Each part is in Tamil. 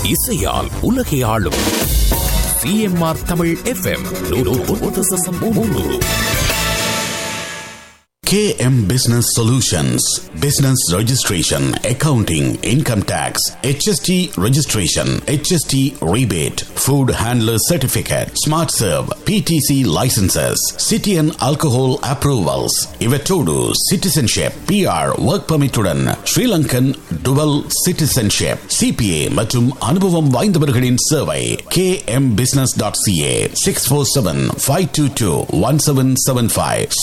இசையால் உலகை ஆளும் CMR Tamil FM KM Business Solutions Business Registration, Accounting, Income Tax, HST Registration, HST Rebate, Food Handler Certificate, Smart Serve, PTC Licenses, City and Alcohol Approvals, Ivetodu, Citizenship, PR, Work Permit உடன் Sri Lankan Dual Citizenship, CPA மற்றும் அனுபவம் வாய்ந்தவர்களின் சேவை kmbusiness.ca 647-522-1775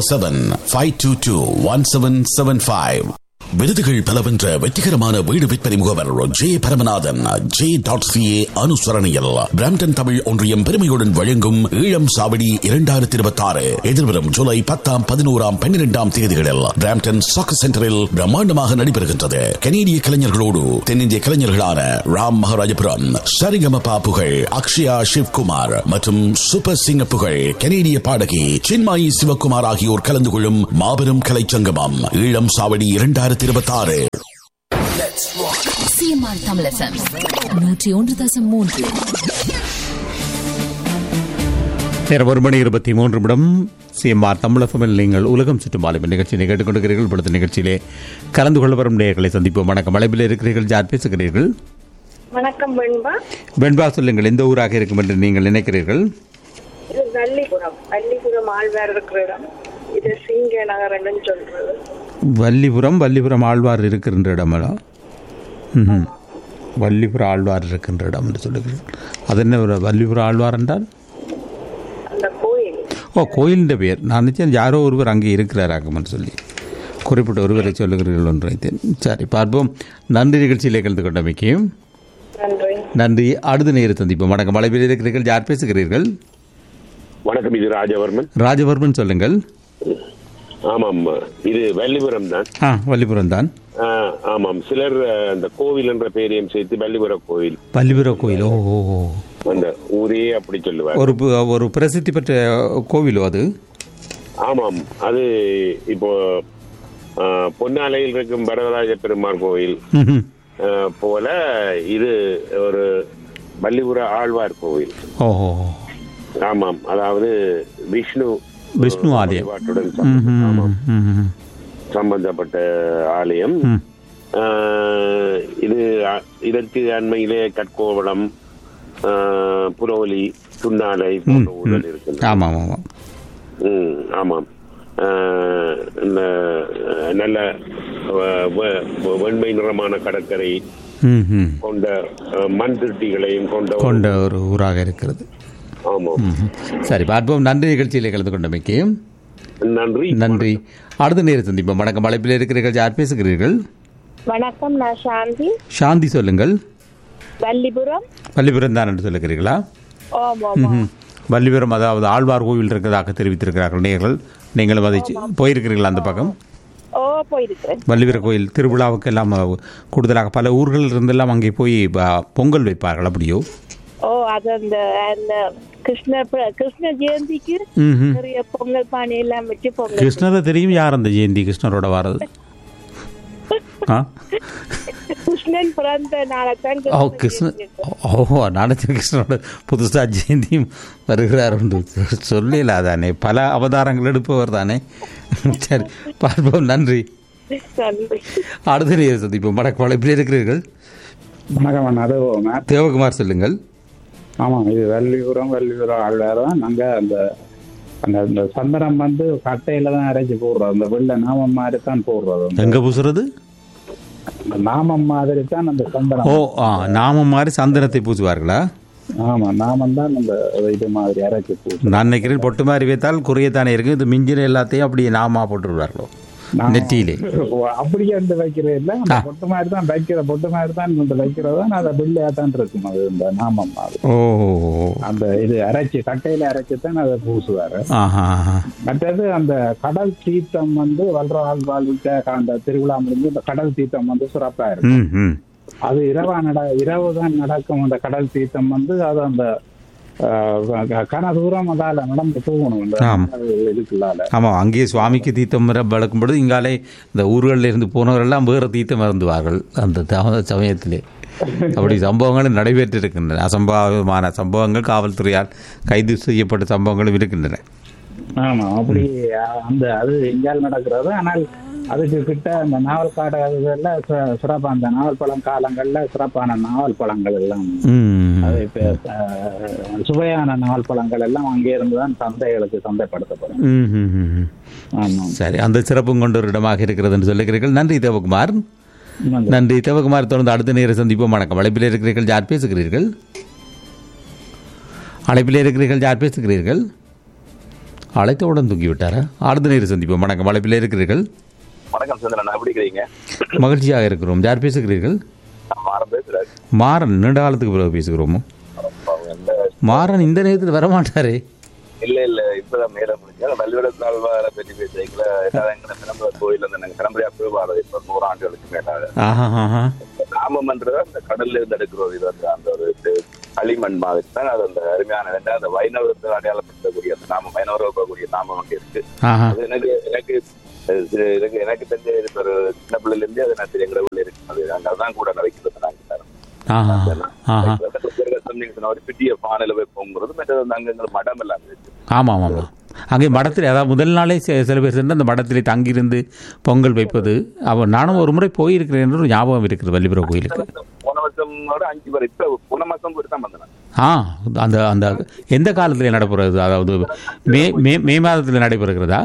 647-522-1775 விருதுகள் பல வென்ற வெற்றிகரமான வீடு விற்பனை முகவர் J Paramanathan J dot CA அனுசரணையில் பிராம்டன் தமிழ் ஒன்றியம் பெருமையுடன் வழங்கும் ஈழம் சாவடி இரண்டாயிரத்தி இருபத்தி ஆறு எதிர்வரும் ஜூலை பத்தாம் பதினோராம் பன்னிரெண்டாம் தேதிகளில் பிராம்டன் சாக்கு சென்டரில் பிரம்மாண்டமாக நடைபெறுகின்றது கனேடிய கலைஞர்களோடு தென்னிந்திய கலைஞர்களான ராம் மகாராஜபுரம் சரிகமபா புகழ் அக்ஷயா சிவ்குமார் மற்றும் சூப்பர் சிங்க புகழ் கனேடிய பாடகி சின்மாயி சிவகுமார் ஆகியோர் கலந்து கொள்ளும் மாபெரும் கலைச்சங்கமம் ஈழம் சாவடி இரண்டாயிரத்தி இருபத்தி ஆறு சிஎம்ஆர் தமிழ் எஃப்எம் நூற்றி ஒன்று தசம் மூன்று நேரம் ஒரு மணி இருபத்தி மூன்று நிமிடம் சிஎம்ஆர் தமிழகமில் நீங்கள் உலகம் சுற்றும் ஆளுமை நிகழ்ச்சியை கேட்டுக்கொண்டிருக்கிறீர்கள் படுத்த நிகழ்ச்சியிலே கலந்து கொள்ள வரும் நேயர்களை சந்திப்போம் வணக்கம் அழைப்பில் இருக்கிறீர்கள் யார் பேசுகிறீர்கள் வணக்கம் வெண்பா வெண்பா சொல்லுங்கள் எந்த ஊராக இருக்கும் என்று நீங்கள் நினைக்கிறீர்கள் இது வள்ளிபுரம் வள்ளிபுரம் ஆழ்வார் இருக்கிற இடம் இது சிங்க நகரம்னு சொல்றது வள்ளிபுரம் வள்ளிபுரம் ஆழ்வார் இருக்கின்ற இடமெல்லா ம் வள்ளிபுரம் ஆழ்வார் இருக்கின்ற இடம் என்று சொல்லுகிறீர்கள் அது என்ன ஒரு வள்ளிபுரம் ஆழ்வார் என்றால் அந்த கோயில் ஓ கோயிலின் பேர் நான் நினைச்சேன் யாரோ ஒருவர் அங்கே இருக்கிறாராகம்னு சொல்லி குறிப்பிட்ட ஒருவரை சொல்லுகிறீர்கள் ஒன்று நினைத்தேன் சரி பார்ப்போம் நன்றி நிகழ்ச்சியிலே கலந்து கொண்டமைக்கும் நன்றி நன்றி அடுத்த நேரம் சந்திப்போம் வணக்கம் மலைப்பில் இருக்கிறீர்கள் யார் பேசுகிறீர்கள் வணக்கம் இது ராஜவர்மன் ராஜவர்மன் சொல்லுங்கள் ஆமாம் இது வள்ளிபுரம் தான் ஆ வள்ளிபுரம் தான் ஆ, ஆமாம் சிலர் அஹ், அந்த கோவில் என்ற பெயரையும் சேர்த்து வள்ளிபுர கோவில் வள்ளிபுரம் கோயில் ஓ ஓ ஓ. அந்த ஊரே அப்படி சொல்லுவார் ஒரு பு- ஒரு பிரசித்தி பெற்ற கோவிலோ அது ஆமாம் அது இப்போ அஹ், பொன்னாலையில் இருக்கும் வரதராஜ பெருமாள் கோவில் ம்ஹும். அஹ், போல இது ஒரு வள்ளிபுர ஆழ்வார் கோவில் ஓ ஓ ஓ. ஆமாம் அதாவது விஷ்ணு விஷ்ணு ஆலயம் வழிபாட்டுடன் சம்பந்தம். ம்ஹும். ஆமாம் ம்ஹும். சம்பந்தப்பட்ட ஆலயம் ம். ஆஹ் இது அ- இதற்கு அண்மையிலே கற்கோவளம் ஆஹ் புரோலி துண்ணாலை போன்ற ஊர்கள் இருக்கின்றன ஆமாம் ஆமாம் ம், ஆமாம் ஆஹ் இந்த அஹ், நல்ல வ- வ- வெண்மை நிறமான கடற்கரை ம் ம் கொண்ட அஹ், மண் திருட்டிகளையும் கொண்ட ஒரு- கொண்ட ஒரு ஊராக இருக்கிறது ஆமாம் ம்ஹும். சரி பார்ப்போம் நன்றி நிகழ்ச்சியிலே கலந்து கொண்டமைக்கு நன்றி நன்றி அடுத்த நேரம் சந்திப்போம் வணக்கம் அழைப்பில் இருக்கிறீர்கள் யார் பேசுகிறீர்கள் வணக்கம் நான் சாந்தி சாந்தி சொல்லுங்கள் வள்ளிபுரம் வள்ளிபுரம் தான் என்று சொல்லுகிறீர்களா ஆமா ம்ஹும். வள்ளிபுரம் அதாவது ஆழ்வார் கோவில் இருக்கிறதாக தெரிவித்திருக்கிறார்கள் நேயர்கள் நீங்களும் அதை சி- போயிருக்கிறீர்களா அந்த பக்கம் ஓ போயிருக்கிறேன் வள்ளிபுர கோயில் திருவிழாவுக்கு எல்லாம் அஹ், கூடுதலாக பல ஊர்களில் இருந்தெல்லாம் அங்கே போய் அஹ், பொங்கல் வைப்பார்கள் அப்படியோ ஓ அது அந்த அந்த கிருஷ்ண ப- கிருஷ்ண ஜெயந்திக்கு ம்ஹும். நிறைய பொங்கல் பானை எல்லாம் வச்சு பொங்கல் கிருஷ்ணரை தெரியும் யார் அந்த ஜெயந்தி கிருஷ்ணரோட வாரது ஆ கிருஷ்ணன் பிறந்த நாளைத்தான் ஓ கிருஷ்ணன் ஓ நாடக கிருஷ்ணனோட புதுசாக ஜெயந்தியும் வருகிறார் உண்டு சொல்லல தானே பல அவதாரங்கள் எடுப்பவர் தானே சரி பார்ப்போம் நன்றி நன்றி அடுத்த நேரம் சந்திப்போம் வடக்கு வளைப்பில் இருக்கிறீர்கள் வணக்கம் அண்ணா. அது மேப் தேவகுமார் சொல்லுங்கள் ஆமாம் இது வள்ளிபுரம் வள்ளிபுரம் ஆழ்வார் தான் நாங்கள் அந்த அந்த அந்த சந்தனம் வந்து கட்டையில தான் அரைச்சி போடுறோம் அந்த வெள்ளை நாமம் மாதிரி தான் போடுறது அந்த- எங்கே பூசுறது அந்த நாமம் மாதிரி தான் அந்த சந்தனம் ஓ ஆ நாம மாதிரி சந்தனத்தை பூசுவார்களா ஆமா நாமம் தான் அந்த இது மாதிரி அரைச்சி போடுறோம் நான் நினைக்கிறேன் பொட்டு மாதிரி வைத்தால் குறையத்தானே இருக்கு இது மிஞ்சின எல்லாத்தையும் அப்படியே நாமா போட்டுருவார்களோ நெற்றியிலே அப்படியே அந்த வைக்கிறது இல்லை அந்த பொட்டு மாதிரி தான் வைக்கிற பொட்டு மாதிரி தான் இந்த வைக்கிறது தான் அதை வெள்ளையா தான் இருக்கும் அது இந்த நாமம் மாதிரி ஓ அந்த இது அரைச்சி கட்டையில அரைச்சி தான் அதை பூசுவாரு ஆஹா ஆஹா. மற்றது அந்த கடல் தீர்த்தம் வந்து வல்றால் வாழ்விக்க அந்த திருவிழா முடிஞ்சு இந்த கடல் தீர்த்தம் வந்து சிறப்பா இருக்கும் ம் ம் அது இரவா நட இரவு தான் நடக்கும் அந்த கடல் தீர்த்தம் வந்து அது அந்த ஆஹ், கன தூரம் அதால நடந்து போகணும் இந்த ஆம். இதுக்குள்ளால ஆமாம் அங்கேயே சுவாமிக்கு தீர்த்தம் வர வளர்க்கும் பொழுது இங்காலே இந்த ஊர்களில் இருந்து போனவரெல்லாம் வேறு தீர்த்தம் மறந்துவார்கள் அந்த த- சமயத்திலே அப்படி சம்பவங்களும் நடைபெற்றிருக்கின்றன அசம்பாவிதமான சம்பவங்கள் காவல்துறையால் கைது செய்யப்பட்ட சம்பவங்களும் இருக்கின்றன ஆமா அப்படி அஹ், அந்த அது எங்கேயால் நடக்கிறது ஆனால் அதுக்கு கிட்ட அந்த நாவல் காடுகள்ல சி- சிறப்பா அந்த நாவல் பழம் காலங்கள்ல சிறப்பான நாவல் பழங்கள் எல்லாம் ம். அது இப்ப அஹ், சுவையான நாவல் பழங்கள் எல்லாம் அங்கே இருந்து தான் சந்தைகளுக்கு சந்தைப்படுத்தப்படும் ம், ம், ம், ம். ஆமா சரி அந்த சிறப்பும் கொண்ட ஒரு இடமாக இருக்கிறது என்று சொல்லுகிறீர்கள் நன்றி தேவகுமார் நன்றி. நன்றி தேவகுமார் தொடர்ந்து அடுத்த நேரம் சந்திப்போம் வணக்கம் அழைப்பில் இருக்கிறீர்கள் யார் பேசுகிறீர்கள் அழைப்பில் இருக்கிறீர்கள் யார் பேசுகிறீர்கள் அழைத்தவுடன் தூங்கிவிட்டாரா அடுத்த நேரம் சந்திப்போம் வணக்கம் அழைப்பில் இருக்கிறீர்கள் வணக்கம் சந்திரன் எப்படி இருக்கிறீங்க மகிழ்ச்சியாக இருக்கிறோம் யார் பேசுகிறீர்கள் நான் மாறம் பேசுறேன் மாறன் நீண்ட காலத்துக்கு பிறகு பேசுகிறோமோ அவங்க எந்த மாறன் இந்த நேரத்தில் வரமாட்டாரே இல்ல இல்ல இப்பதான் மேல முடிஞ்சு வல்லுவட தாழ்வார பற்றி பேசுறீங்களா எல்லாரும் எங்க சிதம்பர கோயில் வந்து நாங்க சிதம்பரையா போய் இப்ப நூறு ஆண்டுகளுக்கு மேலாக ஆஹா ஆஹா நாமம்ன்றது அந்த கடல்ல இருந்து எடுக்கிற ஒரு இது வந்து அந்த ஒரு இது களிமண் மாதிரி தான் அது அந்த அருமையான ரெண்டா அந்த வைணவத்தை அடையாளப்படுத்தக்கூடிய அந்த நாமம் வைணவர்கள் இருக்கக்கூடிய நாமம் அங்கே இருக்கு ஆஹா அது எனக்கு எனக்கு அஹ், இது எனக்கு எனக்கு தெரிஞ்ச இது ஒரு சின்ன பிள்ளைல இருந்தே அது நான் தெரிய எங்க ஊர்ல இருக்கு அது அங்க அதான் கூட வைக்கிறது நாங்க ஆஹா ஆஹா ஒரு பெரிய பானையில வைப்போங்கிறது மற்றது அந்த அங்கங்கள் மடம் எல்லாம் இருக்கு ஆமாம் ஆமாம் அங்கே மடத்தில் அதாவது முதல் நாளே சி- சில பேர் சென்று அந்த மடத்திலே தங்கியிருந்து பொங்கல் வைப்பது அவன் நானும் ஒரு முறை போயிருக்கிறேன் என்று ஒரு ஞாபகம் இருக்கிறது வள்ளிபுரம் கோயிலுக்கு போன வருஷமோட அஞ்சு பேர் இப்ப போன மாசம் போயிட்டு தான் வந்தேன் ஆ அந்த அந்த எந்த காலத்தில் நடைபெறுறது அதாவது மே மே மே மாதத்தில் நடைபெறுகிறதா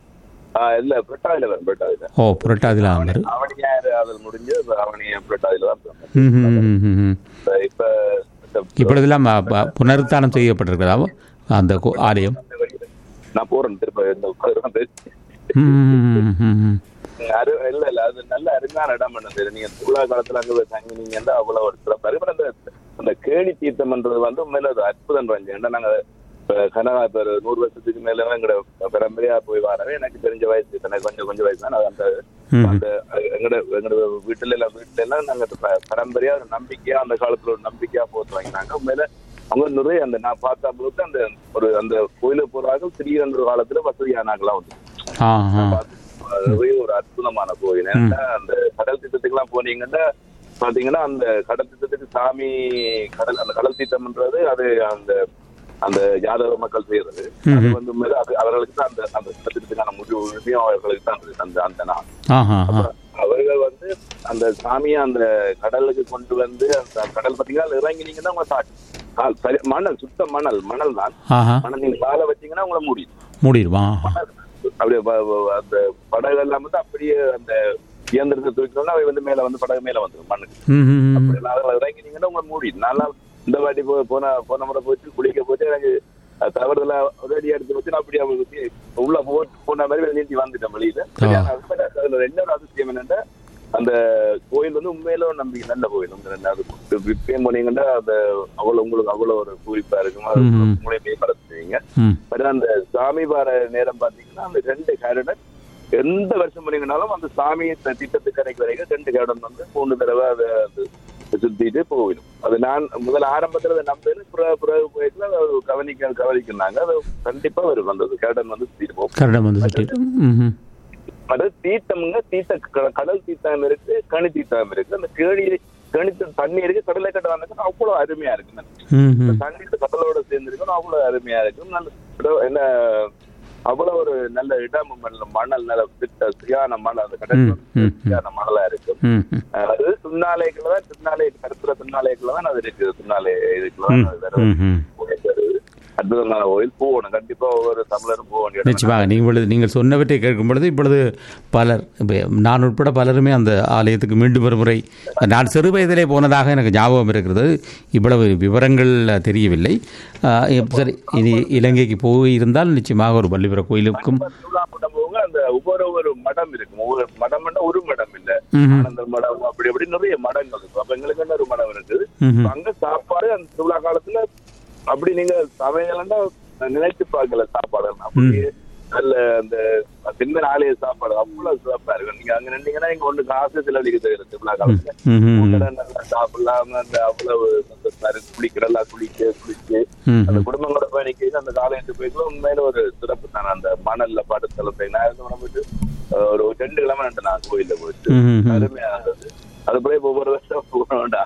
ஆஹ் இல்ல புரட்டாதியில வரும் புரட்டாதியில ஓ புரட்டாதியில் ஆமாம் அவனியார் அதில் முடிஞ்சு இப்ப அவனிய புரட்டாதியில தான் பிறந்தேன். ம் ம், ம், ம், ம். இப்ப இப்ப இந்த- இப்பொழுதெல்லாம் அ, ப- புனருத்தானம் செய்யப்பட்டிருக்கிறதா அந்த கோ- ஆலயம் நான் போறேன் திருப்ப இந்த உட்கார்ந்து ம், ம், ம், ம், ம். அரு இல்ல இல்ல அது நல்ல அருமையான இடம் பண்ணது நீங்க திருவிழா காலத்துல அங்க போய் தங்கினீங்கன்னா அவ்வளவு ஒரு சிறப்பு அருமையான அந்த அந்த கேணி தீர்த்தம்ன்றது வந்து உண்மையில அது அற்புதம் ரஞ்சு ஏன்னா நாங்க இப்ப கனகா இப்ப ஒரு நூறு வருஷத்துக்கு மேல எங்கட பரம்பரையா போய் வரவே எனக்கு தெரிஞ்ச வயசு எனக்கு கொஞ்சம் கொஞ்சம் வயசு தான் அந்த ம். அந்த எங்கட எங்கட வீட்டுல எல்லாம் வீட்டுல எல்லாம் நாங்க ப- பரம்பரையா ஒரு நம்பிக்கையா அந்த காலத்துல ஒரு நம்பிக்கையா போட்டு வாங்கினாங்க உண்மையில அவங்க நிறைய அந்த நான் பார்த்த பொழுது அந்த ஒரு அந்த கோயிலுக்கு போறாங்க திடீரென்ற காலத்துல வசதியானாங்களாம் வந்து ஆ ஆ அதுவே ஒரு அற்புதமான கோயில் ஏன்னா அந்த கடல் திட்டத்துக்கு எல்லாம் போனீங்கன்னா பாத்தீங்கன்னா அந்த கடல் திட்டத்துக்கு சாமி கடல் அந்த கடல் திட்டம்ன்றது அது அந்த அந்த யாதவ மக்கள் செய்யறது அது வந்து உண்மையில அது அவர்களுக்கு தான் அந்த அந்த திட்டத்துக்கான முடிவு உரிமையும் அவர்களுக்கு தான் இருக்கு அந்த அந்த நாள் ஆஹா ஆ அவர்கள் வந்து அந்த சாமியை அந்த கடலுக்கு கொண்டு வந்து அந்த கடல் பாத்தீங்கன்னா அதுல இறங்கினீங்கன்னா உங்க சா- கால் சரி மணல் சுத்த மணல் மணல் தான் ஆஹா மணல் நீங்க காலை வச்சீங்கன்னா உங்களை முடியும் மூடிடுமா அப்படியே ப- ப- அந்த படகு எல்லாம் வந்து அப்படியே அந்த இயந்திரத்தை தூக்கினோம்னா அவை வந்து மேல வந்து படகு மேல வந்துடும் மண்ணுக்கு ம் ம், ம். அப்படி அதில் இறங்கினீங்கன்னா உங்களை மூடி நல்லா இந்த வாட்டி போ போன போன முறை போச்சு குளிக்க போச்சு எனக்கு அஹ், தவறுதலா ஒரு அடி எடுத்து வச்சு நான் அப்படியே அவங்க ஊத்தி உள்ள போட்டு போன மாதிரி வெளியே நீந்தி வந்துட்டேன் வெளியில சரி, ஆனா அதுல அதுல ரெண்டாவது அதிசயம் என்னன்னா அந்த கோயில் வந்து உண்மையில ஒரு நம்பிக்கை நல்ல கோயில் உங்க ரெண்டாவது இப்பயும் போனீங்கன்னா அந்த அவ்வளவு உங்களுக்கு அவ்வளவு ஒரு குறிப்பா இருக்கும் அது ம்ஹும். உங்களே மேம்படுத்துவீங்க ம் பட் அந்த சாமி வார நேரம் பாத்தீங்கன்னா அந்த ரெண்டு கேரடன் எந்த வருஷம் பண்ணீங்கனாலும் அந்த சாமி த- திட்டத்துக்கு கரைக்கு வரைக்கும் ரெண்டு கேரடன் வந்து மூணு தடவை அதை அது சுத்திட்டு போயிடும் அது நான் முதல்ல ஆரம்பத்துல அதை நம்பேன் பிறகு பிறகு போயிட்டு அது கவனிக்க கவனிக்கிறாங்க அது கண்டிப்பா வரும் அந்த கேரடன் வந்து சுத்திட்டு போகும் கரடம் வந்து சுட்டிட்டு ம் ம் அது தீர்த்தம்ங்க தீர்த்த க- கடல் தீர்த்தம் இருக்கு கனி தீர்த்தம் இருக்கு அந்த கேணி கணித்த தண்ணி இருக்கு கடலை கட்ட வந்து அவ்வளவு அருமையா இருக்கு ம் இந்த ம் தண்ணி இந்த கடலோட சேர்ந்து இருக்கணும் அவ்வளவு அருமையா இருக்கும் நல்ல இடம் என்ன அவ்வளவு ஒரு நல்ல இடம் நல்ல மணல் நல்ல திட்ட சரியான மணல் அந்த கடல் ம், ம், சரியான மணலா இருக்கும் ம் ம் அஹ் அது சுண்ணாலைக்குள்ள தான் திருநாளை கருத்துல திருநாளைக்குள்ள தான் அது இருக்கு திருநாளை இதுக்குள்ள தான் அது வேற ம் ம் கோயில் வருது. அற்புதமான கோயில் போகணும் கண்டிப்பா ஒவ்வொரு தமிழரும் போக வேண்டிய இடம். நிச்சயமாக நீங்கள் நீங்கள் சொன்னவற்றை கேட்கும் பொழுது இப்பொழுது பலர் இப்ப நான் உட்பட பலருமே அந்த ஆலயத்துக்கு மீண்டும் ஒரு முறை நான் சிறு வயதிலே போனதாக எனக்கு ஞாபகம் இருக்கிறது இவ்வளவு விவரங்கள் தெரியவில்லை ஆஹ், இப்ப சரி இனி இலங்கைக்கு போயிருந்தால் நிச்சயமாக ஒரு பள்ளிபுர கோயிலுக்கும் திருவிழா மடம் போக அந்த ஒவ்வொரு ஒரு மடம் இருக்கும் ஒவ்வொரு மடம்னா ஒரு மடம் இல்ல ம்ஹும். ஆனந்த மடம் அப்படி அப்படி நிறைய மடங்கள் இருக்கும் அப்ப எங்களுக்கு என்ன ஒரு மடம் இருக்குது ம்ஹும். அங்க சாப்பாடு அந்த திருவிழா காலத்துல அப்படி நீங்க சமையலன்னா நினைச்சு பார்க்கல சாப்பாடு அப்படி நல்ல அந்த சின்ன ஆலய சாப்பாடு அவ்வளவு சிறப்பா இருக்கும் நீங்க அங்க நின்றீங்கன்னா இங்க ஒண்ணு காசு செலவழிக்க தேவை திருவிழா காலத்துல ம் ம் உடனே நல்லா சாப்பிடலாம் அந்த அவ்வளவு சந்தோஷமா இருக்கு குளிக்கிறலாம் குளிச்சு குளிச்சு ம் அந்த குடும்பங்களோட பயணிக்க அந்த காலேஜ் போய்க்குள்ள உண்மையில ஒரு சிறப்பு தான் அந்த மணல்ல படுத்தல போய் நான் இருந்து போயிட்டு அஹ், ஒரு ரெண்டு கிழமை நின்று நான் கோயில்ல போயிட்டு ம் ம் ம். அருமையா இருந்தது அது போய் ஒவ்வொரு வருஷம் போகணும்னு ஆசை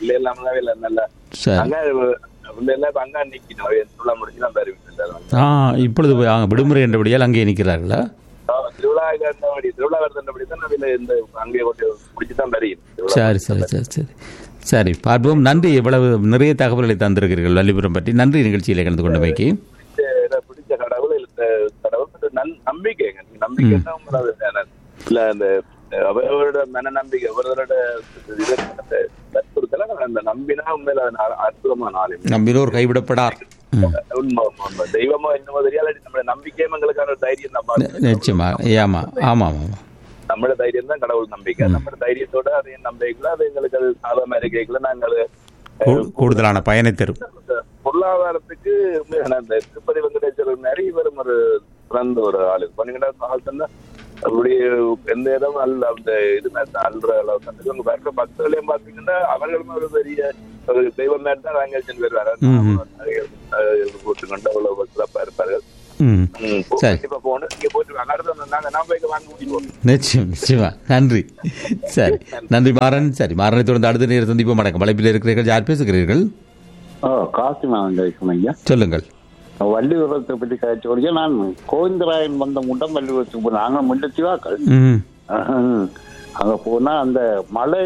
பிள்ளை இல்லாம தான் இல்ல நல்ல சரி அங்க பிள்ளை எல்லாம் இப்ப அங்க நிக்கணும் திருவிழா முடிச்சு தான் தருவீங்க ஆ இப்பொழுது போய் அங்கே விடுமுறை என்றபடியால் அங்கே நிற்கிறார்களா திருவிழா கண்டபடி திருவிழா கண்டபடி தான் நம்ம இந்த அங்கே கொண்டு முடிச்சு தான் தருகிறேன் சரி சரி சரி சரி சரி பார்ப்போம் நன்றி இவ்வளவு நிறைய தகவல்களை தந்திருக்கிறீர்கள் வள்ளிபுரம் பற்றி நன்றி நிகழ்ச்சியில் கலந்து கொண்டமைக்கு எனக்கு பிடிச்ச கடவுள் இந்த கடவுள் பற்றி நல் நம்பிக்கைங்க நம்பிக்கை தான் உங்களோட சேனல். இல்ல அந்த அவரோட மன நம்பிக்கை அவரோட இது அந்த வற்புறுத்தல அந்த நம்பினா உண்மையில அது நா- அற்புதமான ஆளு நம்பினோர் கைவிடப்படார் ம். உண்மை உண்மை, உண்மை தெய்வமோ என்னமோ தெரியாது நம்ம நம்பிக்கையும் எங்களுக்கான ஒரு தைரியம் தான் நி- நிச்சயமா ஆமா ஆமாம் ஆமாம் நம்மளோட தைரியம் தான் கடவுள் நம்பிக்கை நம்ம தைரியத்தோட அதையும் நம்பிக்கையில அது எங்களுக்கு அது சாதகமா இருக்கைக்குள்ள நாங்கள் கூ- கூடுதலான பயனை தரும் பொருளாதாரத்துக்கு உண்மையான அந்த திருப்பதி வெங்கடேஸ்வரர் நிறைய பேரும் ஒரு சிறந்த ஒரு ஆளு பண்ணிக்கிட்டா காலத்துல அப்படி எந்த இடம் அல்ல அந்த இது மாதிரி அல்ற அளவுக்கு உங்க பார்க்குற பக்தர்களையும் பாத்தீங்கன்னா அவர்களும் ஒரு பெரிய ஒரு தெய்வம் மாதிரி தான் ரங்கேசன் பேர் வர போட்டுக்கொண்டு அவ்வளவு சிறப்பா இருப்பார்கள் ம் ம், போ- சரி. கண்டிப்பா போகணும் நீங்க போயிட்டு வாங்க அடுத்து நாங்க நான் போய் வாங்க முடியும் நிச்சயம் நிச்சயமா நன்றி சரி நன்றி மாறன் சரி மாறனை தொடர்ந்து அடுத்த நேரம் சந்திப்போம் வணக்கம் வலைப்பில் இருக்கிறீர்கள் யார் பேசுகிறீர்கள் ஓ காசி மாதம் கேட்கணும் ஐயா சொல்லுங்கள் வள்ளிபுரத்தை பற்றி கழிச்சு கொடுக்க நான் கோவிந்தராயன் வந்த முட்டம் வள்ளிபுரத்துக்கு போனேன் நாங்கள் முண்டச்சிவாக்கள் ம் அங்க போனா அந்த மலை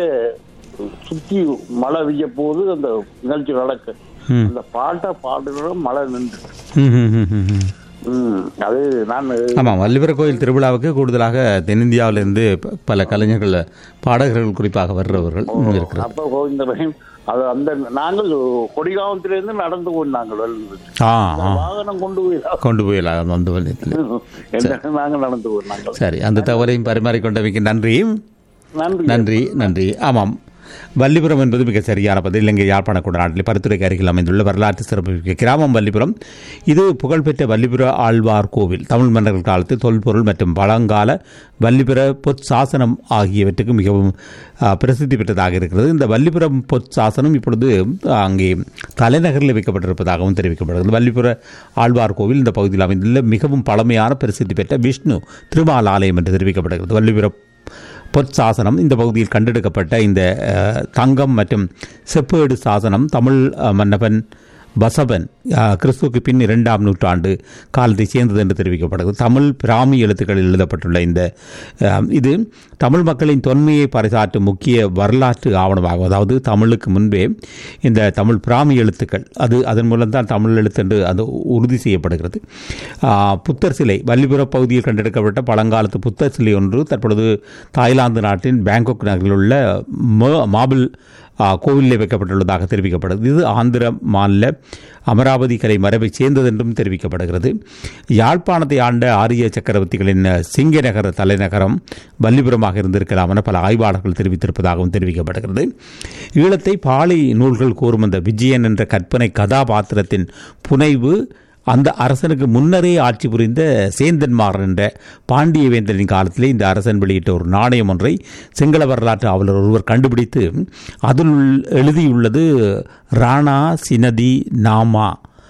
சுத்தி மழை பெய்ய போது அந்த நிகழ்ச்சி நடக்கு ம். அந்த பாட்டை பாடுகிற மழை நின்று ம், ம், ம், ம், ம். ம், அது நான் ஆமாம் வள்ளிபுர கோயில் திருவிழாவுக்கு கூடுதலாக தென்னிந்தியாவிலிருந்து ப- பல கலைஞர்கள் பாடகர்கள் குறிப்பாக வர்றவர்கள் இருக்கிறார் அப்ப கோவிந்தராயன் அது அந்த நாங்கள் கொடிகாவத்திலிருந்து நடந்து கொண்டாங்கள் வள்ளிபுரத்துக்கு. ஆ ஆ வாகனம் கொண்டு போய் கொண்டு போயிடலாம் அந்த வழியத்தில் என்ன நாங்கள் நடந்து கொண்டாங்கள் சரி அந்த தகவலையும் பரிமாறிக்கொண்டமைக்கு நன்றி நன்றி நன்றி நன்றி ஆமாம் வள்ளிபுரம் என்பது மிக சரியான பதில் இலங்கை யாழ்ப்பாண குடநாட்டில் பருத்துறைக்கு அருகில் அமைந்துள்ள வரலாற்று சிறப்புமிக்க கிராமம் வள்ளிபுரம் இது புகழ்பெற்ற வள்ளிபுர ஆழ்வார் கோவில் தமிழ் மன்னர்கள் காலத்தில் தொல்பொருள் மற்றும் பழங்கால வள்ளிபுர பொற்சாசனம் ஆகியவற்றுக்கு மிகவும் ஆ, பிரசித்தி பெற்றதாக இருக்கிறது இந்த வள்ளிபுரம் பொற்சாசனம் இப்பொழுது அங்கே தலைநகரில் வைக்கப்பட்டிருப்பதாகவும் தெரிவிக்கப்படுகிறது வள்ளிபுர ஆழ்வார் கோவில் இந்த பகுதியில் அமைந்துள்ள மிகவும் பழமையான பிரசித்தி பெற்ற விஷ்ணு திருமால் ஆலயம் என்று தெரிவிக்கப்படுகிறது வள்ளிபுர பொற்சாசனம் இந்த பகுதியில் கண்டெடுக்கப்பட்ட இந்த அஹ், தங்கம் மற்றும் செப்பேடு சாசனம் தமிழ் அஹ், மன்னவன் வசவன் அஹ், கிறிஸ்துவுக்கு பின் இரண்டாம் நூற்றாண்டு காலத்தை சேர்ந்தது என்று தெரிவிக்கப்படுகிறது தமிழ் பிராமி எழுத்துக்களில் எழுதப்பட்டுள்ள இந்த அஹ், இது தமிழ் மக்களின் தொன்மையை பறைசாற்றும் முக்கிய வரலாற்று ஆவணமாகும் அதாவது தமிழுக்கு முன்பே இந்த தமிழ் பிராமி எழுத்துக்கள் அது அதன் மூலம் தான் தமிழ் எழுத்து என்று அது உறுதி செய்யப்படுகிறது ஆஹ், புத்தர் சிலை வள்ளிபுர பகுதியில் கண்டெடுக்கப்பட்ட பழங்காலத்து புத்தர் சிலை ஒன்று தற்பொழுது தாய்லாந்து நாட்டின் பேங்காக் நகரில் உள்ள ம- மாபிள் ஆஹ், கோவிலில் வைக்கப்பட்டுள்ளதாக தெரிவிக்கப்படுகிறது இது ஆந்திர மாநில அமராவதி கலை மரபைச் சேர்ந்தது என்றும் தெரிவிக்கப்படுகிறது யாழ்ப்பாணத்தை ஆண்ட ஆரிய சக்கரவர்த்திகளின் சிங்க நகர தலைநகரம் வள்ளிபுரமாக இருந்திருக்கலாம் என பல ஆய்வாளர்கள் தெரிவித்திருப்பதாகவும் தெரிவிக்கப்படுகிறது ஈழத்தை பாளி நூல்கள் கூறும் அந்த விஜயன் என்ற கற்பனை கதாபாத்திரத்தின் புனைவு அந்த அரசனுக்கு முன்னரே ஆட்சி புரிந்த சேந்தன்மாறன் என்ற பாண்டிய வேந்தரின் காலத்திலே இந்த அரசன் வெளியிட்ட ஒரு நாணயம் ஒன்றை சிங்கள வரலாற்று ஆவலர் ஒருவர் கண்டுபிடித்து அதில் உள்- எழுதியுள்ளது ராணா சினதி நாமா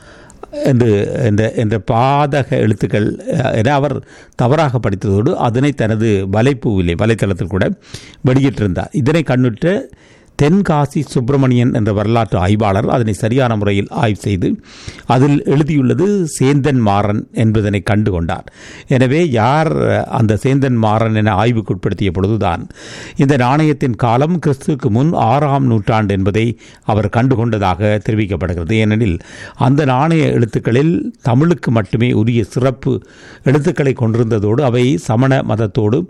என்று என்ற என்ற பாதக எழுத்துக்கள் அஹ், என அவர் தவறாக படித்ததோடு அதனை தனது வலைப்பூவிலே வலைத்தளத்தில் கூட வெளியிட்டிருந்தார் இதனை கண்ணுற்ற தென்காசி சுப்பிரமணியன் என்ற வரலாற்று ஆய்வாளர் அதனை சரியான முறையில் ஆய்வு செய்து அதில் எழுதியுள்ளது சேந்தன் மாறன் என்பதனை கண்டு கொண்டார் எனவே யார் அந்த சேந்தன் மாறன் என ஆய்வுக்குட்படுத்திய பொழுதுதான் இந்த நாணயத்தின் காலம் கிறிஸ்துவுக்கு முன் ஆறாம் நூற்றாண்டு என்பதை அவர் கண்டுகொண்டதாக தெரிவிக்கப்படுகிறது ஏனெனில் அந்த நாணய எழுத்துக்களில் தமிழுக்கு மட்டுமே உரிய சிறப்பு எழுத்துக்களை கொண்டிருந்ததோடு அவை சமண மதத்தோடு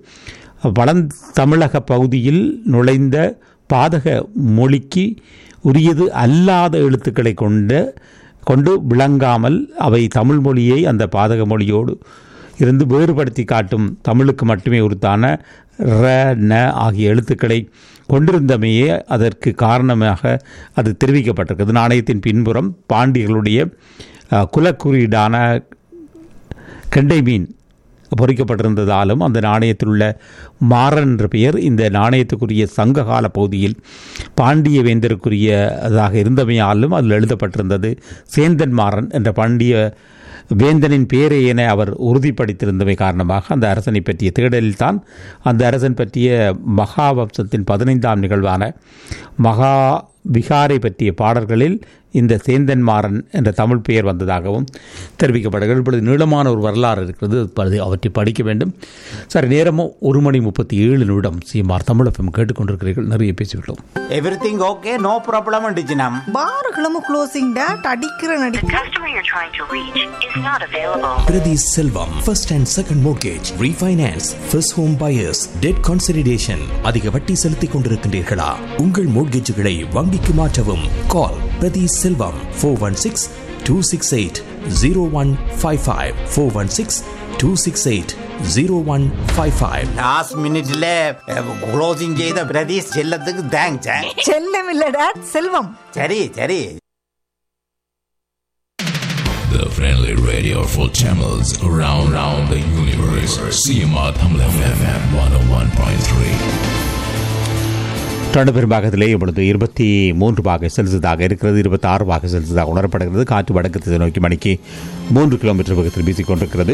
வளந்தமிழக பகுதியில் நுழைந்த பாதக மொழிக்கு உரியது அல்லாத எழுத்துக்களை கொண்ட கொண்டு விளங்காமல் அவை தமிழ் மொழியை அந்த பாதக மொழியோடு இருந்து வேறுபடுத்தி காட்டும் தமிழுக்கு மட்டுமே உரித்தான ர ந ஆகிய எழுத்துக்களை கொண்டிருந்தமையே அதற்கு காரணமாக அது தெரிவிக்கப்பட்டிருக்கிறது நாணயத்தின் பின்புறம் பாண்டியர்களுடைய அஹ், குலக்குறியீடான கெண்டை மீன் பொறிக்கப்பட்டிருந்ததாலும் அந்த நாணயத்தில் உள்ள மாறன் என்ற பெயர் இந்த நாணயத்துக்குரிய சங்ககால பகுதியில் பாண்டிய வேந்தருக்குரியதாக இருந்தமையாலும் அதில் எழுதப்பட்டிருந்தது சேந்தன் மாறன் என்ற பாண்டிய வேந்தனின் பேரை என அவர் உறுதிப்படுத்தியிருந்தமை காரணமாக அந்த அரசனை பற்றிய தேடலில் தான் அந்த அரசன் பற்றிய மகாவம்சத்தின் பதினைந்தாம் நிகழ்வான மகா விகாரை பற்றிய பாடல்களில் இந்த சேந்தன் மாறன் என்ற தமிழ் பெயர் வந்ததாகவும் தெரிவிக்கப்படுகிறது இப்பொழுது நீளமான ஒரு வரலாறு இருக்கிறது அது அவற்றை படிக்க வேண்டும் சரி நேரமோ ஒரு மணி முப்பத்தி ஏழு நிமிடம் சிஎம்ஆர் தமிழ் எஃப்எம் கேட்டுக்கொண்டிருக்கிறீர்கள் நிறைய பேசிவிட்டோம் எவ்ரிதிங் ஓகே நோ ப்ராப்ளம் டிஜினம் பாருகளும் க்ளோசிங் டேட் அடிக்கிற நடி Priti Selvam, first and second mortgage, refinance, first home buyers, debt consolidation. அதிக வட்டி செலுத்திக் கொண்டிருக்கின்றீர்களா உங்கள் மோட்கேஜுகளை வங்கிக்கு மாற்றவும் call Prathi Selvam four one six two six eight zero one five five four one six two six eight zero one five five last மினிட்ல க்ளோசிங் செய்த பிரதீஷ் செல்லத்துக்கு தேங்க்ஸ் செல்லம் இல்ல டேட் செல்வம் சரி சரி The friendly radio for channels around, around the universe. CMR Tamil FM 101.3. தொடர் பெரும்பாகத்திலே இப்பொழுது இருபத்தி மூன்று பாக செல்சியஸாக இருக்கிறது இருபத்தி ஆறு பாக செல்சியஸாக உணரப்படுகிறது காற்று வடக்கு திசை நோக்கி மணிக்கு மூன்று கிலோமீட்டர் வேகத்தில் வீசிக் கொண்டிருக்கிறது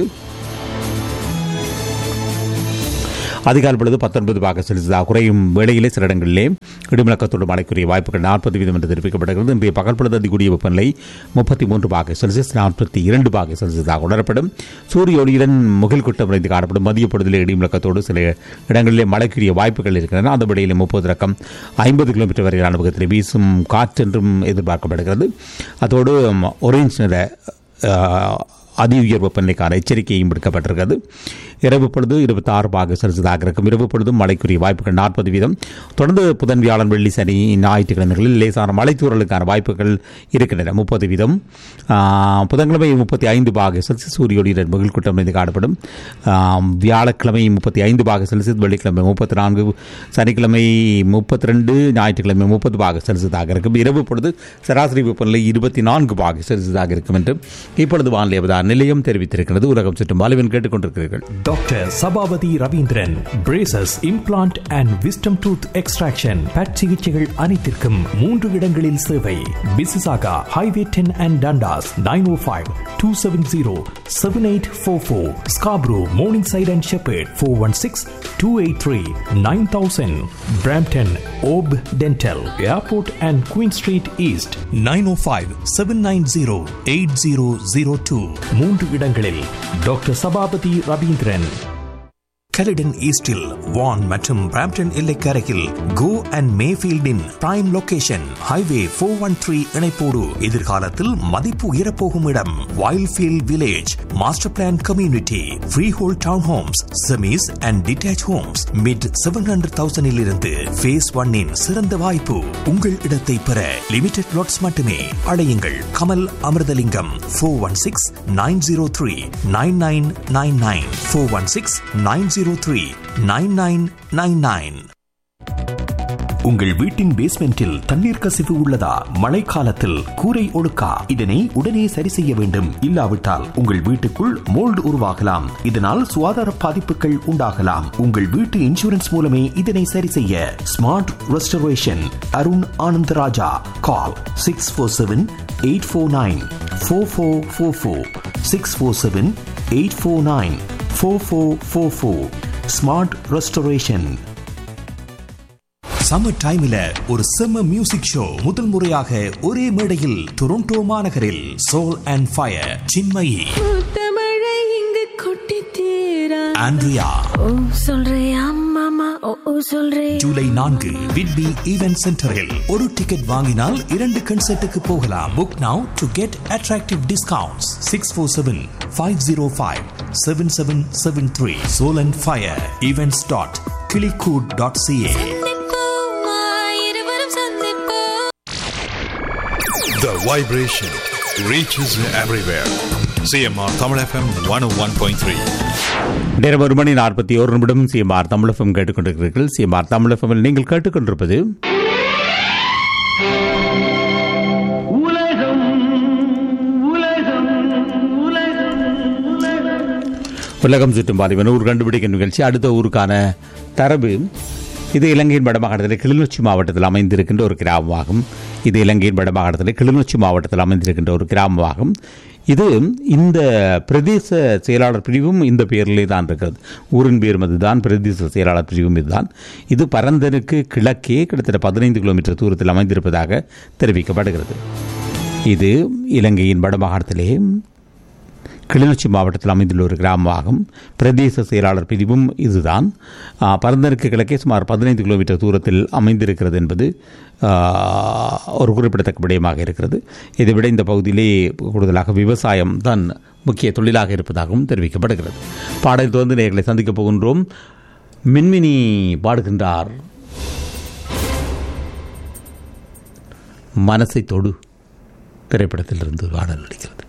அதிகாலை பொழுது பத்தொன்பது பாக செல்சியஸாக குறையும் வேளையிலே சில இடங்களிலே இடிமுழக்கத்தோடு மழைக்குரிய வாய்ப்புகள் நாற்பது வீதம் என்று தெரிவிக்கப்படுகிறது இன்றைய பகல் பொழுது அதிகூடிய வெப்பநிலை முப்பத்தி மூன்று பாக செல்சியஸ் நாற்பத்தி இரண்டு பாக செல்சியஸாக உணரப்படும் சூரிய ஒளியுடன் முகில் கூட்டம் நிறைந்து காணப்படும் மதிய பொழுதிலே இடிமுழக்கத்தோடு சில இடங்களிலே மழைக்குரிய வாய்ப்புகள் இருக்கின்றன அந்த விடையிலே முப்பது ரக்கம் ஐம்பது கிலோமீட்டர் வரையிலான வேகத்தில் வீசும் காற்றென்றும் எதிர்பார்க்கப்படுகிறது அதோடு ஒரேஞ்ச் நிற அஹ், அதி உயர் வெப்பநிலைக்கான எச்சரிக்கையும் விடுக்கப்பட்டிருக்கிறது இரவு பொழுது இருபத்தி ஆறு பாக செல்சியஸாக இருக்கும் இரவு பொழுதும் மழைக்குரிய வாய்ப்புகள் நாற்பது வீதம் தொடர்ந்து புதன் வியாழன் வெள்ளி சனி ஞாயிற்றுக்கிழமைகளில் லேசான மலைத்தூரலுக்கான வாய்ப்புகள் இருக்கின்றன முப்பது வீதம் ஆஹ், புதன்கிழமை முப்பத்தி ஐந்து பாக செல்சியஸ் சூரியோடியுடன் மகிழ் கூட்டம் இருந்து காணப்படும் ஆம், வியாழக்கிழமை முப்பத்தி ஐந்து பாக செல்சியஸ் வெள்ளிக்கிழமை முப்பத்தி நான்கு சனிக்கிழமை முப்பத்தி ரெண்டு ஞாயிற்றுக்கிழமை முப்பது பாக செல்சியஸாக இருக்கும் இரவு பொழுது சராசரி வெப்பநிலை இருபத்தி நான்கு பாக செல்சியஸாக இருக்கும் என்று இப்பொழுது வானிலை அவதார நிலையம் தெரிவித்திருக்கிறது உலகம் சுற்றும் பாலிவன் கேட்டுக்கொண்டிருக்கிறீர்கள் doctor Sabapathy Raveendran braces implant and wisdom tooth extraction but சிகிச்சைகள் அனைத்திற்கும் மூன்று இடங்களில் சேவை Mississauga highway ten and Dundas nine O five two seven zero seven eight four four Scarborough Morningside and Sheppard four one six two eight three nine thousand Brampton ஓப் dental airport and Queen street east nine O five seven nine zero eight zero zero two மூன்று இடங்களில் டாக்டர் சபாபதி ரவீந்திரன் கலிடன் ஈஸ்டில் வான் மற்றும் பிராம்டன் எல்லைக்கரையில் கோ அண்ட் மேஃபீல்டின் prime location highway four one three இணைப்போடு எதிர்காலத்தில் மதிப்பு உயரப்போகும் இடம் Wildfield village master plan community freehold town homes semis and detached homes mid seven hundred தௌசண்டில் இருந்து ஃபேஸ் ஒன்னின் சிறந்த வாய்ப்பு உங்கள் இடத்தை பெற லிமிடெட் லாட்ஸ் மட்டுமே அழையுங்கள் Kamal Amirthalingam four one six nine zero three nine nine nine nine four one six nine zero three nine nine nine nine உங்கள் வீட்டின் பேஸ்மெண்டில் தண்ணீர் கசிவு உள்ளதா மழைக்காலத்தில் கூரை ஒழுக்கா இதனை உடனே சரி செய்ய வேண்டும் இல்லாவிட்டால் உங்கள் வீட்டுக்குள் மோல்டு உருவாகலாம் இதனால் சுகாதார பாதிப்புகள் உண்டாகலாம் உங்கள் வீட்டு இன்சூரன்ஸ் மூலமே இதனை சரி செய்ய smart restoration Arun Anantharaja call six four seven eight four nine four four four four six four seven eight four nine four four four four smart restoration summer டைம்ல ஒரு செம்ம மியூசிக் ஷோ முதல் முறையாக ஒரே மேடையில் டொரண்டோ மாநகரில் சோல் அண்ட் ஃபயர் சின்மயி தமிழை இங்கு கொட்டி தீரா ஆண்ட்ரியா ஓ சொல்றியா மாமா ஓ ஓ சொல்றே ஜூலை நான்கு விட்பி ஈவென்ட் சென்டரில் ஒரு டிக்கெட் வாங்கினால் இரண்டு கன்சர்ட்டுக்கு போகலாம் book now to get attractive discounts six four seven five zero five seven seven seven three soul and fire events dot கிளிகூட் டாட் சிஏ இருவரும் சந்திப்போம் The vibration reaches everywhere. CMR Tamil FM 101.3. நேரம் ஒரு மணி நாற்பத்தி ஒரு நிமிடம் சிஎம்ஆர் தமிழகம் கேட்டுக்கொண்டிருக்கிறீர்கள் சிஎம்ஆர் தமிழகமில் நீங்கள் கேட்டுக்கொண்டிருப்பது உலகம் சுற்றும் பாலிவன் ஊர் கண்டுபிடிக்கும் நிகழ்ச்சி அடுத்த ஊருக்கான தரவு இது இலங்கையின் வடமாகாணத்தில் கிளிநொச்சி மாவட்டத்தில் அமைந்திருக்கின்ற ஒரு கிராமமாகும் இது இலங்கையின் வடமாகாணத்தில் கிளிநொச்சி மாவட்டத்தில் அமைந்திருக்கின்ற ஒரு கிராமமாகும் இது இந்த பிரதேச செயலாளர் பிரிவும் இந்த பெயரிலே தான் இருக்கிறது ஊரின் பேரும் அதுதான் பிரதேச செயலாளர் பிரிவும் இதுதான் இது பரந்தனுக்கு கிழக்கே கிட்டத்தட்ட பதினைந்து கிலோமீட்டர் தூரத்தில் அமைந்திருப்பதாக தெரிவிக்கப்படுகிறது இது இலங்கையின் வடமாகாணத்திலே கிளிநொச்சி மாவட்டத்தில் அமைந்துள்ள ஒரு கிராமமாகும் பிரதேச செயலாளர் பிரிவும் இதுதான் ஆ, பரந்தனுக்கு கிழக்கே சுமார் பதினைந்து கிலோமீட்டர் தூரத்தில் அமைந்திருக்கிறது என்பது ஆ, ஒரு குறிப்பிடத்தக்க விடயமாக இருக்கிறது இதைவிட இந்த பகுதியிலே கூடுதலாக விவசாயம் தான் முக்கிய தொழிலாக இருப்பதாகவும் தெரிவிக்கப்படுகிறது பாடல் தொடர்ந்து நேர்களை சந்திக்கப் போகின்றோம் மின்மினி பாடுகின்றார் மனசை தொடு திரைப்படத்திலிருந்து பாடல் நடிக்கிறது